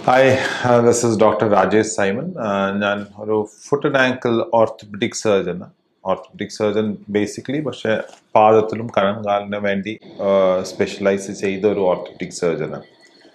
Hi this is doctor Rajesh Simon ഞാൻ ഒരു foot and ankle orthopaedic surgeon orthopaedic surgeon basically പക്ഷേ പാദത്തിലും കഴങ്കാലിന് വേണ്ടി സ്പെഷ്യലൈസ് ചെയ്ത ഒരു ഓർത്തോപെഡിക് സർജനാണ്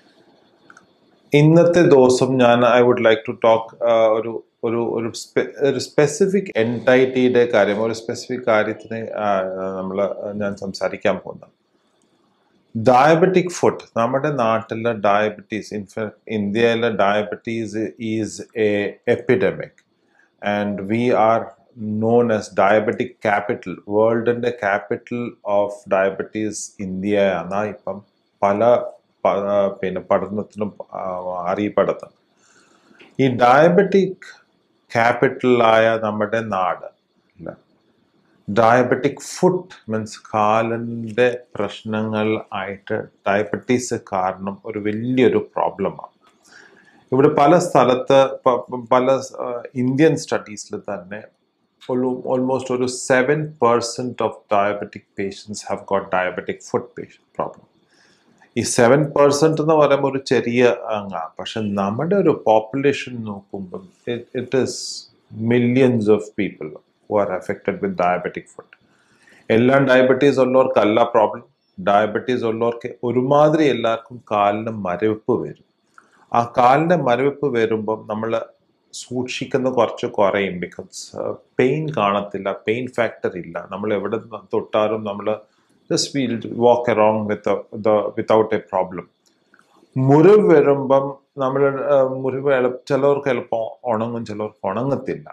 ഇന്നത്തെ ദിവസം ഞാൻ I would like to talk ഒരു ഒരു ഒരു സ്പെ- ഒരു സ്പെസിഫിക് എൻറ്റൈറ്റിയുടെ കാര്യം ഒരു സ്പെസിഫിക് കാര്യത്തിന് നമ്മൾ ഞാൻ സംസാരിക്കാൻ പോകുന്നത് ഡയബറ്റിക് ഫുഡ് നമ്മുടെ നാട്ടിലെ ഡയബറ്റീസ് ഇൻഫാക്ട് ഇന്ത്യയിലെ diabetes is a epidemic and we are known as diabetic capital വേൾഡിൻ്റെ ക്യാപിറ്റൽ ഓഫ് ഡയബറ്റീസ് ഇന്ത്യയാണ് ഇപ്പം പല പ- പിന്നെ പഠനത്തിലും ആ, അറിയപ്പെടുന്നത് ഈ ഡയബറ്റിക് ക്യാപിറ്റലായ നമ്മുടെ നാട് അല്ല ഡയബറ്റിക് ഫുഡ് മീൻസ് കാലിൻ്റെ പ്രശ്നങ്ങൾ ആയിട്ട് ഡയബറ്റീസ് കാരണം ഒരു വലിയൊരു പ്രോബ്ലമാണ് ഇവിടെ പല സ്ഥലത്ത് പ- പ- പല ഇന്ത്യൻ സ്റ്റഡീസിൽ തന്നെ ഒരു ഓൾമോസ്റ്റ് ഒരു seven percent of diabetic patients have got diabetic foot patient problem ഈ സെവൻ പെർസെൻറ്റ് എന്ന് പറയുമ്പോൾ ഒരു ചെറിയ അംഗമാണ് പക്ഷെ നമ്മുടെ ഒരു പോപ്പുലേഷൻ നോക്കുമ്പം it is millions of people who are affected with diabetic foot എല്ലാം ഡയബറ്റീസ് ഉള്ളവർക്കല്ല പ്രോബ്ലം ഡയബറ്റീസ് ഉള്ളവർക്ക് ഒരുമാതിരി എല്ലാവർക്കും കാലിന് മരവിപ്പ് വരും ആ കാലിൻ്റെ മരവിപ്പ് വരുമ്പം നമ്മൾ സൂക്ഷിക്കുന്ന കുറച്ച് കുറയും ബിക്കോസ് പെയിൻ കാണത്തില്ല പെയിൻ ഫാക്ടർ ഇല്ല നമ്മൾ എവിടെ തൊട്ടാലും നമ്മൾ just we'll walk around with without a problem മുറിവ് വരുമ്പം നമ്മൾ മുറിവ് എളു ചിലവർക്ക് എളുപ്പം ഉണങ്ങും ചിലവർക്ക് ഉണങ്ങത്തില്ല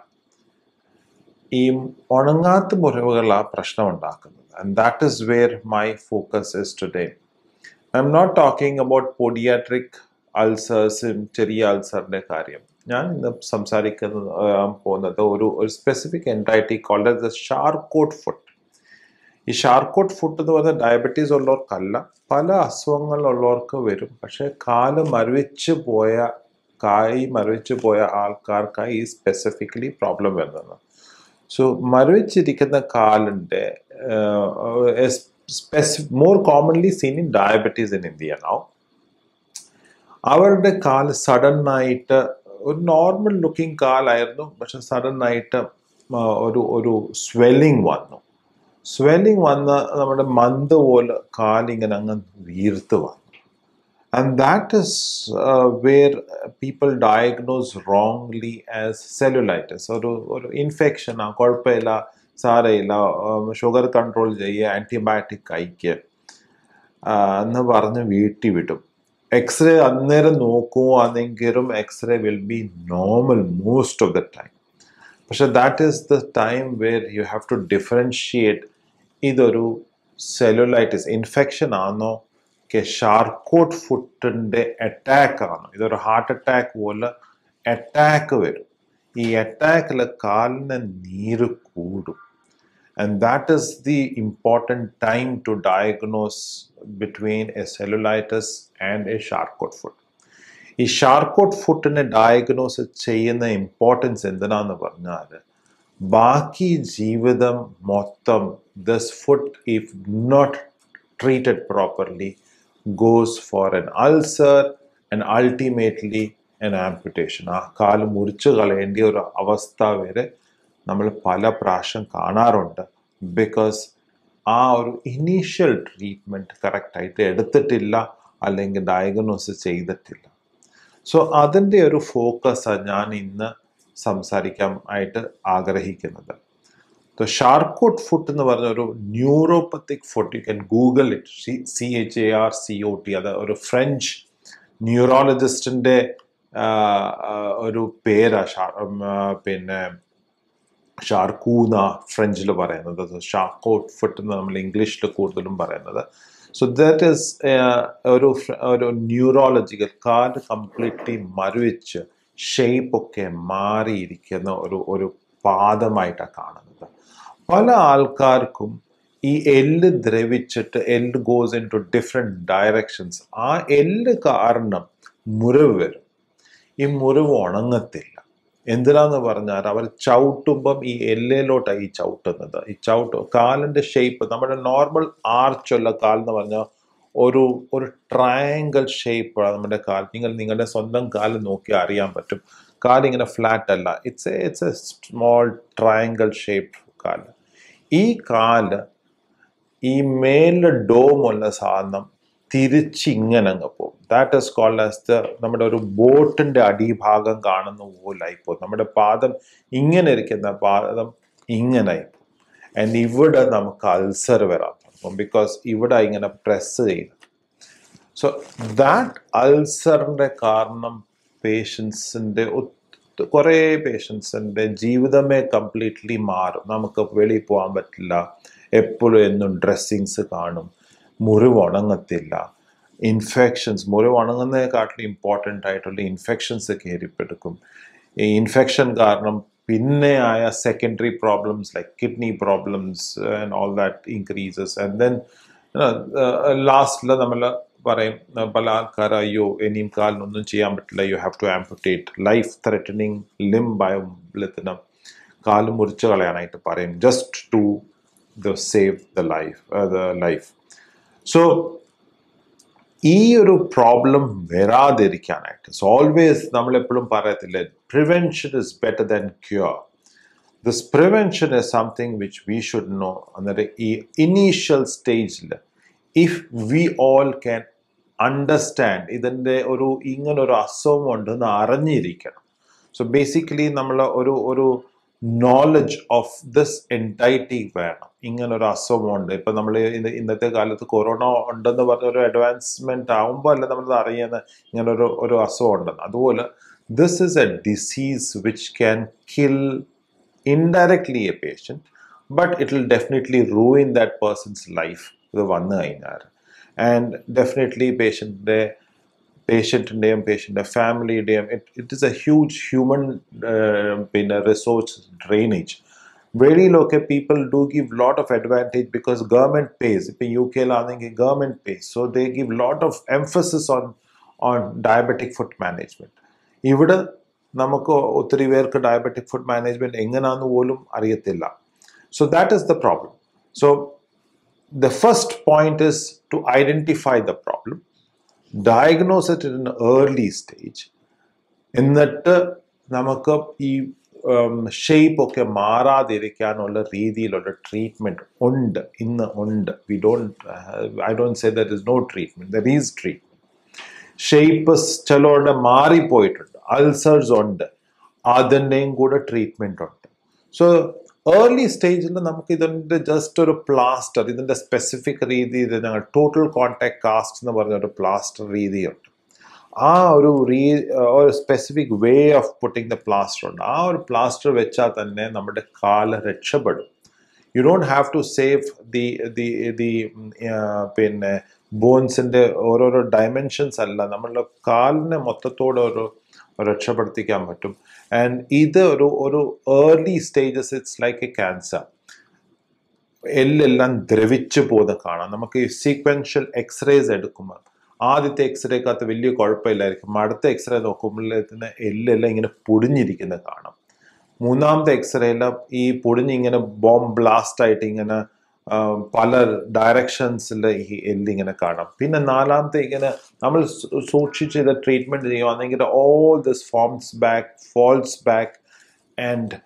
ഈ ഉണങ്ങാത്ത മുറിവുകളാണ് പ്രശ്നം ഉണ്ടാക്കുന്നത് and that is where my focus is today I'm not talking about podiatric അൾസേഴ്സും ചെറിയ അൾസറിൻ്റെ കാര്യം ഞാൻ ഇന്ന് സംസാരിക്കുന്നത് ആ, പോകുന്നത് ഒരു ഒരു specific entity called the Charcot foot ഈ ഷാർക്കോട്ട് ഫുഡ് എന്ന് പറയുന്നത് ഡയബറ്റീസ് ഉള്ളവർക്കല്ല പല അസുഖങ്ങളുള്ളവർക്ക് വരും പക്ഷേ കാല് മരവിച്ച് പോയ കായ് മരവിച്ച് പോയ ആൾക്കാർക്കായി ഈ സ്പെസിഫിക്കലി പ്രോബ്ലം വരുന്നത് സോ മരവിച്ചിരിക്കുന്ന കാലിൻ്റെ more commonly seen in diabetes in India now അവരുടെ കാല് സഡൻ ആയിട്ട് ഒരു നോർമൽ ലുക്കിംഗ് കാലായിരുന്നു പക്ഷെ സഡൻ ആയിട്ട് ആ, ഒരു ഒരു സ്വെല്ലിംഗ് വന്നു സ്വെല്ലിംഗ് വന്ന് നമ്മുടെ മന്ത് പോലെ കാലിങ്ങനെ അങ്ങ് വീർത്ത് വന്നു and that is where people diagnose wrongly as cellulitis ഒരു ഒരു ഇൻഫെക്ഷൻ ആ കുഴപ്പമില്ല സാരയില്ല ഷുഗർ കൺട്രോൾ ചെയ്യുക ആൻറ്റിബയോട്ടിക് കഴിക്കുക ആ, എന്ന് പറഞ്ഞ് വീട്ടിൽ വിടും എക്സ്റേ അന്നേരം നോക്കുവാണെങ്കിലും X ray will be normal most of the time പക്ഷെ that is the time where you have to differentiate ഇതൊരു സെല്ലുലൈറ്റിസ് ഇൻഫെക്ഷൻ ആണോ കെ ഷാർക്കോട്ട് ഫുട്ടിൻ്റെ അറ്റാക്ക് ആണോ ഇതൊരു ഹാർട്ട് അറ്റാക്ക് പോലെ അറ്റാക്ക് വരും ഈ അറ്റാക്കിൽ കാലിന് നീര് കൂടും and that is the important time to diagnose between a cellulitis and a Charcot foot. ഈ ഷാർക്കോട്ട് ഫുട്ടിനെ ഡയഗ്നോസ് ചെയ്യുന്ന ഇമ്പോർട്ടൻസ് എന്തിനാന്ന് പറഞ്ഞാൽ ബാക്കി ജീവിതം മൊത്തം this foot if not treated properly goes for an ulcer and ultimately an amputation ആ കാല് മുറിച്ച് കളയേണ്ട ഒരു അവസ്ഥ വരെ നമ്മൾ പല പ്രാവശ്യം കാണാറുണ്ട് ബിക്കോസ് ആ ഒരു ഇനീഷ്യൽ ട്രീറ്റ്മെൻറ്റ് കറക്റ്റായിട്ട് എടുത്തിട്ടില്ല അല്ലെങ്കിൽ ഡയഗ്നോസ് ചെയ്തിട്ടില്ല സോ അതിൻ്റെ ഒരു ഫോക്കസാണ് ഞാൻ ഇന്ന് സംസാരിക്കാൻ ആയിട്ട് ആഗ്രഹിക്കുന്നത് ഷാർക്കോട്ട് ഫുഡ് എന്ന് പറഞ്ഞ ഒരു neuropathic foot you can Google it C H A R C O T അത് ഒരു ഫ്രഞ്ച് ന്യൂറോളജിസ്റ്റിൻ്റെ ഒരു പേരാ ഷാ ഉം, ആ, പിന്നെ ഷാർക്കൂന്ന ഫ്രഞ്ചിൽ പറയുന്നത് ഷാർക്കോട്ട് ഫുട്ട് എന്ന് നമ്മൾ ഇംഗ്ലീഷിൽ കൂടുതലും പറയുന്നത് സോ ദാറ്റ് ഈസ് ഒരു ഫ്ര- ഒരു ന്യൂറോളജിക്കൽ കാല് കംപ്ലീറ്റ്ലി മരവിച്ച് ഷേപ്പൊക്കെ മാറിയിരിക്കുന്ന ഒരു ഒരു പാദമായിട്ടാണ് കാണുന്നത് പല ആൾക്കാർക്കും ഈ എല്ല് ദ്രവിച്ചിട്ട് എല്ല് goes into different directions ആ എല്ല് കാരണം മുറിവ് വരും ഈ മുറിവ് ഉണങ്ങത്തില്ല എന്തിനാന്ന് പറഞ്ഞാൽ അവർ ചവിട്ടുമ്പം ഈ എല്ലയിലോട്ടാണ് ഈ ചവിട്ടുന്നത് ഈ ചവിട്ട് കാലിൻ്റെ ഷേപ്പ് നമ്മുടെ നോർമൽ ആർച്ചുള്ള കാൽ എന്ന് പറഞ്ഞാൽ ഒരു ഒരു ട്രയാങ്കിൾ ഷേപ്പ് നമ്മുടെ കാൽ നിങ്ങൾ നിങ്ങളുടെ സ്വന്തം കാല് നോക്കി അറിയാൻ പറ്റും കാലിങ്ങനെ ഫ്ലാറ്റ് അല്ല it's a it's a small triangle shape കാല് ഈ കാല് ഈ മേലെ ഡോമുള്ള സാധനം തിരിച്ചിങ്ങനെ അങ്ങ് പോകും that is called as the നമ്മുടെ ഒരു ബോട്ടിന്റെ അടിഭാഗം കാണുന്ന പോലായി പോകും നമ്മുടെ പാദം ഇങ്ങനെ ഇരിക്കുന്ന പാദം ഇങ്ങനെ ആയി പോകും ആൻഡ് ഇവിടെ നമുക്ക് അൾസർ വരാൻ തുടങ്ങും ബിക്കോസ് ഇവിടെ ഇങ്ങനെ പ്രസ് ചെയ്യുന്നു സോ ദാറ്റ് അൾസറിന്റെ കാരണം പേഷ്യൻസിന്റെ കുറേ പേഷ്യൻസിന്റെ ജീവിതമേ കംപ്ലീറ്റ്ലി മാറും നമുക്ക് വെളിയിൽ പോകാൻ പറ്റില്ല എപ്പോഴും എന്നും ഡ്രസ്സിങ്സ് കാണും മുറിവ് ഉണങ്ങത്തില്ല ഇൻഫെക്ഷൻസ് മുറിവ് ഉണങ്ങുന്നതിനെക്കാട്ടിലും ഇമ്പോർട്ടൻ്റ് ആയിട്ടുള്ള ഇൻഫെക്ഷൻസ് കയറിപ്പെടുക്കും ഈ ഇൻഫെക്ഷൻ കാരണം പിന്നെ ആയ secondary problems like kidney problems and all that increases and then ലാസ്റ്റിൽ നമ്മൾ പറയും പല ആൾക്കാർ അയ്യോ ഇനിയും കാലിനൊന്നും ചെയ്യാൻ പറ്റില്ല you have to amputate life threatening ലിംബായത്തിന് കാല് മുറിച്ച് കളയാനായിട്ട് പറയും just to the save the life the life so ഈ ഒരു പ്രോബ്ലം വരാതിരിക്കാനായിട്ട് സോ ഓൾവേസ് നമ്മൾ എപ്പോഴും പറയത്തില്ല prevention is better than cure this prevention is something which we should know അന്നേരം ഈ ഇനീഷ്യൽ സ്റ്റേജിൽ if we all can understand ഇതിൻ്റെ ഒരു ഇങ്ങനൊരു അസുഖം ഉണ്ടെന്ന് അറിഞ്ഞിരിക്കണം സോ ബേസിക്കലി നമ്മൾ ഒരു ഒരു നോളജ് ഓഫ് ദിസ് എൻറ്റൈറ്റി വേണം ഇങ്ങനെ ഒരു അസുഖമുണ്ട് ഇപ്പൊ നമ്മൾ ഇന്നത്തെ കാലത്ത് കൊറോണ ഉണ്ടെന്ന് പറഞ്ഞ ഒരു അഡ്വാൻസ്മെന്റ് ആവുമ്പോൾ അല്ല നമ്മൾ അറിയുന്ന ഇങ്ങനെ ഒരു ഒരു അസുഖം ഉണ്ടെന്ന് അതുപോലെ this is a disease which can kill indirectly a patient but it will definitely ruin that person's life ഇത് വന്നു കഴിഞ്ഞാൽ ആൻഡ് ഡെഫിനറ്റ്ലി പേഷ്യൻറ്റിൻ്റെ പേഷ്യൻറ്റിൻ്റെയും പേഷ്യൻ്റെ ഫാമിലിയുടെയും it it is a huge human പിന്നെ റിസോഴ്സ് ഡ്രെയിനേജ് വെളിയിലൊക്കെ people do give lot of advantage because government pays ഇപ്പം യു കെയിലാണെങ്കിൽ government pays so they give lot of emphasis on on diabetic foot management ഇവിടെ നമുക്ക് ഒത്തിരി പേർക്ക് ഡയബറ്റിക് ഫുഡ് മാനേജ്മെൻറ്റ് എങ്ങനെയാണെന്ന് പോലും അറിയത്തില്ല so that is the problem so the first point is to identify the problem diagnose it in early stage എന്നിട്ട് നമുക്ക് ഈ ഷേപ്പ് ഒക്കെ മാറാതിരിക്കാനുള്ള രീതിയിലുള്ള ട്രീറ്റ്മെൻറ്റ് ഉണ്ട് ഇന്ന് ഉണ്ട് we don't I don't say there is no treatment there is treatment shape ചിലരുടെ മാറിപ്പോയിട്ടുണ്ട് അൾസേഴ്സ് ഉണ്ട് അതിൻ്റെയും കൂടെ ട്രീറ്റ്മെൻറ്റ് ഉണ്ട് സോ ഏർലി സ്റ്റേജിൽ നമുക്ക് ഇതിൻ്റെ ജസ്റ്റ് ഒരു പ്ലാസ്റ്റർ ഇതിൻ്റെ സ്പെസിഫിക് രീതി ഇത് ഞങ്ങൾ ടോട്ടൽ കോണ്ടാക്ട് കാസ്റ്റ് എന്ന് പറഞ്ഞ ഒരു പ്ലാസ്റ്റർ രീതിയുണ്ട് ആ ഒരു റീ ഒരു specific way of putting the plaster ഉണ്ട് ആ ഒരു പ്ലാസ്റ്റർ വെച്ചാൽ തന്നെ നമ്മുടെ കാല് രക്ഷപ്പെടും you don't have to save the the the പിന്നെ ബോൺസിൻ്റെ ഓരോരോ ഡയമെൻഷൻസ് അല്ല നമ്മളുടെ കാലിനെ മൊത്തത്തോടെ ഒരു രക്ഷപ്പെടുത്തിക്കാൻ പറ്റും ആൻഡ് ഇത് ഒരു ഒരു early stages it's like a cancer എല്ലെല്ലാം ദ്രവിച്ചു പോകുന്ന കാണാം നമുക്ക് ഈ സീക്വൻഷ്യൽ എക്സ്റേസ് എടുക്കുമ്പോൾ ആദ്യത്തെ എക്സ്റേക്കകത്ത് വലിയ കുഴപ്പമില്ലായിരിക്കും അടുത്ത എക്സ്റേ നോക്കുമ്പോഴത്തേന് എല്ലെല്ലാം ഇങ്ങനെ പൊടിഞ്ഞിരിക്കുന്നത് കാണാം മൂന്നാമത്തെ എക്സ്റേയിൽ ഈ പൊടിഞ്ഞിങ്ങനെ ബോംബ് ബ്ലാസ്റ്റ് ആയിട്ട് ഇങ്ങനെ പല ഡയറക്ഷൻസിൽ ഈ എല്ലിങ്ങനെ കാണാം പിന്നെ നാലാമത്തെ ഇങ്ങനെ നമ്മൾ സൂക്ഷിച്ച് ഇത് ട്രീറ്റ്മെൻറ്റ് ചെയ്യുവാണെങ്കിൽ all this forms back falls back and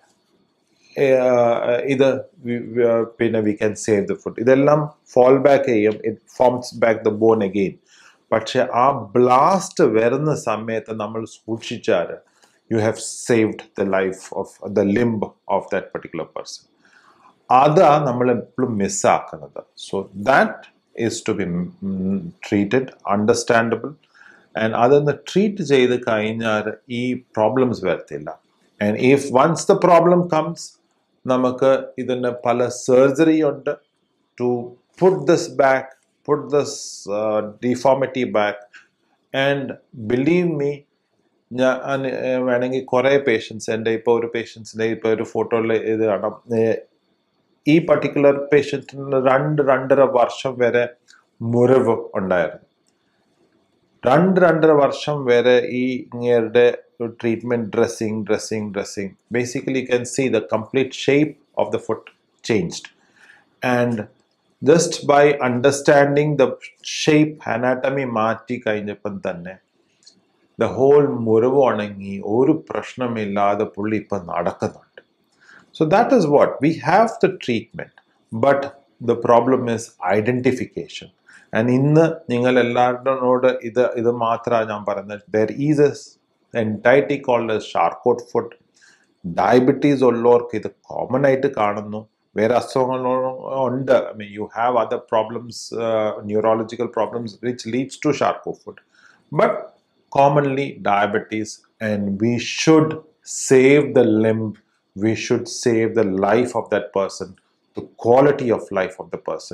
ഇത് പിന്നെ we can save the foot ഇതെല്ലാം ഫോൾ ബാക്ക് ചെയ്യും it forms back the bone again പക്ഷെ ആ ബ്ലാസ്റ്റ് വരുന്ന സമയത്ത് നമ്മൾ സൂക്ഷിച്ചാൽ you have saved the life of the limb of that particular person അതാ നമ്മൾ എപ്പോഴും മിസ്സാക്കുന്നത് so that is to be treated understandable and അതൊന്ന് ട്രീറ്റ് ചെയ്ത് കഴിഞ്ഞാൽ ഈ പ്രോബ്ലംസ് വരത്തില്ല and if once the problem comes നമുക്ക് ഇതിന് പല സർജറി ഉണ്ട് to put this back put this deformity back and believe me ഞാൻ വേണമെങ്കിൽ കുറേ പേഷ്യൻസ് എൻ്റെ ഇപ്പോൾ ഒരു പേഷ്യൻസിൻ്റെ ഇപ്പോൾ ഒരു ഫോട്ടോയിൽ ഇത് കാണാം ഈ പർട്ടിക്കുലർ പേഷ്യൻറ്റിന് രണ്ട് രണ്ടര വർഷം വരെ മുറിവ് ഉണ്ടായിരുന്നു രണ്ട് രണ്ടര വർഷം വരെ ഈ ഇങ്ങയുടെ treatment dressing dressing dressing basically can see the complete shape of the foot changed and just by understanding the shape anatomy മാറ്റി കഴിഞ്ഞപ്പം തന്നെ ദ ഹോൾ മുറിവ് ഉണങ്ങി ഒരു പ്രശ്നമില്ലാതെ പുള്ളി ഇപ്പം നടക്കുന്നുണ്ട് so that is what we have the treatment but the problem is identification and ഇന്ന് നിങ്ങൾ എല്ലാവരോട് ഇത് ഇത് മാത്രമാണ് ഞാൻ പറയുന്നത് there is as entity called Charcot foot diabetes ഉള്ളവർക്ക് ഇത് കോമൺ ആയിട്ട് കാണുന്നു വേറെ അസുഖങ്ങളും ഉണ്ട് I mean you have other problems neurological problems which leads to Charcot foot but commonly diabetes and we should save the limb we should save the life of that person the quality of life of the person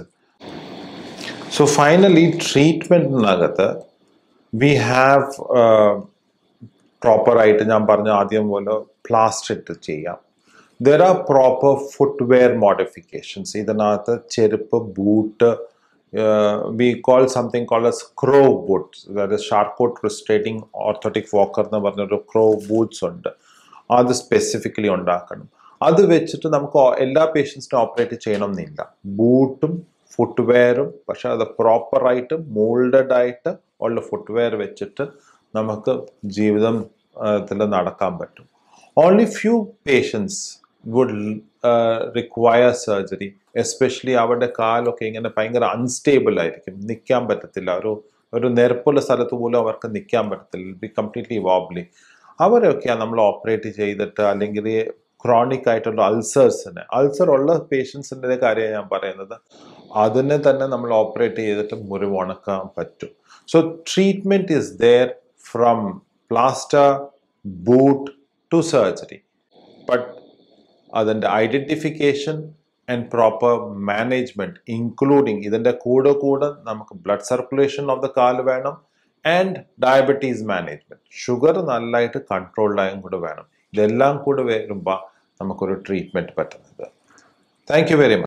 so finally treatment നകത്ത് we have uh, proper ആയിട്ട് ഞാൻ പറഞ്ഞ ആദ്യം പോലെ plaster ഇട്ട് ചെയ്യാം there are proper footwear modifications ഇതിനകത്ത് ചെരുപ്പ് boot we call something call as ക്രോ ബൂട്ട്സ് അതായത് ഷാർക്കോട്ട് റിസ്ട്രേറ്റിംഗ് ഓർത്തോട്ടിക് വാക്കർ എന്ന് പറഞ്ഞൊരു ക്രോ ബൂട്ട്സ് ഉണ്ട് അത് സ്പെസിഫിക്കലി ഉണ്ടാക്കണം അത് വെച്ചിട്ട് നമുക്ക് എല്ലാ പേഷ്യൻസിനും ഓപ്പറേറ്റ് ചെയ്യണമെന്നില്ല ബൂട്ടും ഫുട്വെയറും പക്ഷെ അത് പ്രോപ്പറായിട്ട് മോൾഡഡ് ആയിട്ട് ഉള്ള ഫുട്വെയർ വെച്ചിട്ട് നമുക്ക് ജീവിതത്തിൽ നടക്കാൻ പറ്റും only few patients would require surgery especially അവരുടെ കാലൊക്കെ ഇങ്ങനെ ഭയങ്കര അൺസ്റ്റേബിൾ ആയിരിക്കും നിൽക്കാൻ പറ്റത്തില്ല ഒരു ഒരു നിരപ്പുള്ള സ്ഥലത്ത് പോലും അവർക്ക് നിൽക്കാൻ പറ്റത്തില്ല ബി കംപ്ലീറ്റ്ലി വോബ്ലി അവരൊക്കെയാണ് നമ്മൾ ഓപ്പറേറ്റ് ചെയ്തിട്ട് അല്ലെങ്കിൽ ക്രോണിക് ആയിട്ടുള്ള അൾസേഴ്സിന് അൾസർ ഉള്ള പേഷ്യൻസിൻ്റെ കാര്യമാണ് ഞാൻ പറയുന്നത് അതിനെ തന്നെ നമ്മൾ ഓപ്പറേറ്റ് ചെയ്തിട്ട് മുറിവ് ഉണക്കാൻ പറ്റും so treatment is there from plaster boot to surgery but അതിൻ്റെ identification and proper management including ഇതിൻ്റെ കൂടെ കൂടെ നമുക്ക് ബ്ലഡ് സർക്കുലേഷൻ ഓഫ് ദ കാല് വേണം ആൻഡ് ഡയബറ്റീസ് മാനേജ്മെൻറ്റ് ഷുഗർ നല്ലതായിട്ട് കൺട്രോൾഡായും കൂടെ വേണം ഇതെല്ലാം കൂടെ വരുമ്പോൾ നമുക്കൊരു ട്രീറ്റ്മെൻറ്റ് പറ്റുന്നത് താങ്ക് യു വെരി മച്ച്